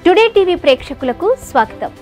today TV ప్రేక్షకులకు స్వాగతం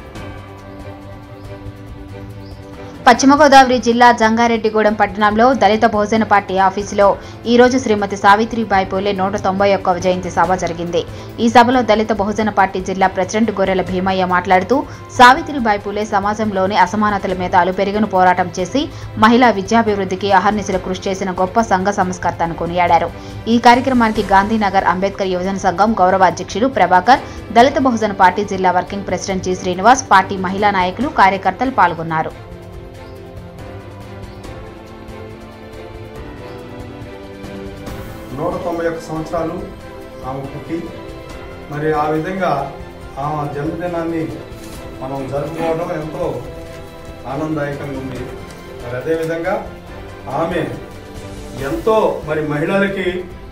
పశ్చిమ గోదావరి జిల్లా జంగారెడ్డిగూడెం పట్టణంలో దళిత బహుజన పార్టీ ఆఫీసులో ఈ రోజు శ్రీమతి సావిత్రిబాయి పూలే నూట తొంభై ఒక్క జయంతి సభ జరిగింది ఈ సభలో దళిత బహుజన పార్టీ జిల్లా ప్రెసిడెంట్ గొర్రెల భీమయ్య మాట్లాడుతూ సావిత్రిబాయి పూలే సమాజంలోని అసమానతల మీద అలుపెరిగిన పోరాటం చేసి మహిళా విద్యాభివృద్ధికి అహర్నిశలు కృషి చేసిన గొప్ప సంఘ సంస్కర్త అని కొనియాడారు ఈ కార్యక్రమానికి గాంధీనగర్ అంబేద్కర్ యువజన సంఘం గౌరవ అధ్యక్షులు ప్రభాకర్ దళిత బహుజన పార్టీ జిల్లా working president G Srinivas party మహిళా నాయకులు కార్యకర్తలు పాల్గొన్నారు నూట తొంభై ఒక్క సంవత్సరాలు ఆమె పుట్టి మరి ఆ విధంగా ఆమె జన్మదినాన్ని మనం జరుపుకోవడం ఎంతో ఆనందదాయకంగా ఉంది మరి అదేవిధంగా ఆమె ఎంతో మరి మహిళలకి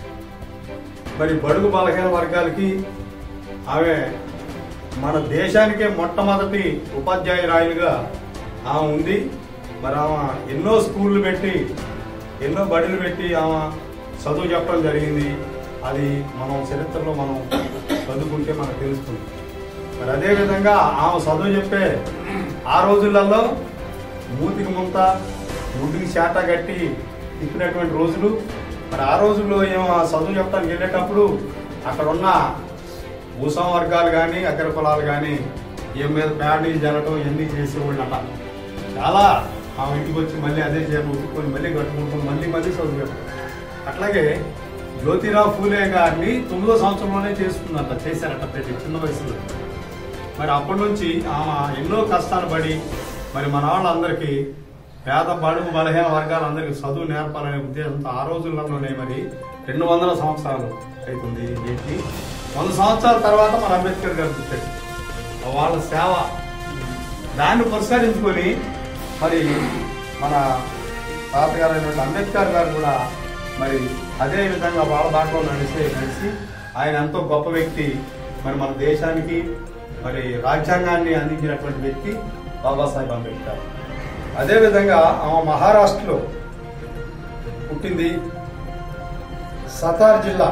మరి బడుగు బలహీన వర్గాలకి ఆమె మన దేశానికే మొట్టమొదటి ఉపాధ్యాయురాయులుగా ఆమె ఉంది మరి ఆమె ఎన్నో స్కూళ్ళు పెట్టి ఎన్నో బడులు పెట్టి ఆమె చదువు చెప్పడం జరిగింది అది మనం చరిత్రలో మనం చదువుకుంటే మనకు తెలుస్తుంది మరి అదేవిధంగా ఆమె చదువు చెప్పే ఆ రోజులలో మూతికి ముంత ముడ్డుకి చేట కట్టి తిప్పినటువంటి రోజులు మరి ఆ రోజుల్లో ఏమో చదువు చెప్పడానికి వెళ్ళేటప్పుడు అక్కడ ఉన్న భూస్వామ వర్గాలు కానీ అగ్ర కులాలు కానీ ఏం మీద ప్యాడీ జరగడం ఇవన్నీ చేసేవాళ్ళు అట చాలా ఆమె ఇంటికి వచ్చి మళ్ళీ అదే చేప ఉతుక్కొని మళ్ళీ కట్టుకుంటాం మళ్ళీ మళ్ళీ చదువు చెప్పడం అట్లాగే జ్యోతిరావు ఫూలే గారిని తొమ్మిదో సంవత్సరంలోనే చేసుకున్నట్ట చేశారట ప్రతి చిన్న వయసులో మరి అప్పటి నుంచి ఆమె ఎన్నో కష్టాలు పడి మరి మన వాళ్ళందరికీ పేద బడుగు బలహీన వర్గాలందరికీ చదువు నేర్పాలనే ఉద్దేశంతో ఆ రోజుల్లోనే మరి రెండు వందల సంవత్సరాలు అవుతుంది ఇది చేసి వంద సంవత్సరాల తర్వాత మన అంబేద్కర్ గారు పుట్టాడు వాళ్ళ సేవ దాన్ని పురస్కరించుకొని మరి మన తాతగారు అయినటువంటి అంబేద్కర్ గారు కూడా మరి అదే విధంగా వాళ్ళ దాంట్లో నడిస్తే నడిచి ఆయన ఎంతో గొప్ప వ్యక్తి మరి మన దేశానికి మరి రాజ్యాంగాన్ని అందించినటువంటి వ్యక్తి బాబాసాహెబ్ అంబేద్కర్ అదేవిధంగా ఆమె మహారాష్ట్రలో పుట్టింది సతార్ జిల్లా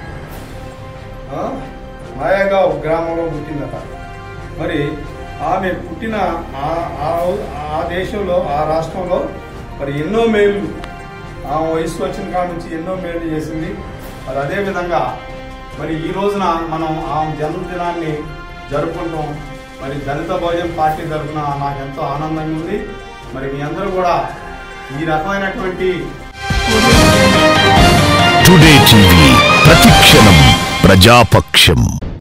ఆ, మాయాగావ్ గ్రామంలో పుట్టిందట మరి ఆమె పుట్టిన ఆ- ఆ రో- ఆ దేశంలో ఆ రాష్ట్రంలో మరి ఎన్నో మేలు ఆమె వయసు వచ్చిన కాడ నుంచి ఎన్నో మేలు చేసింది మరి అదే విధంగా మరి ఈ రోజున మనం ఆమె జన్మదినాన్ని జరుపుకుంటాం మరి దళిత భోజనం పార్టీ తరఫున నాకు ఎంతో ఆనందంగా ఉంది మరి మీ అందరూ కూడా ఈ రకమైనటువంటి టుడే టీవీ ప్రతిక్షణం ప్రజాపక్షం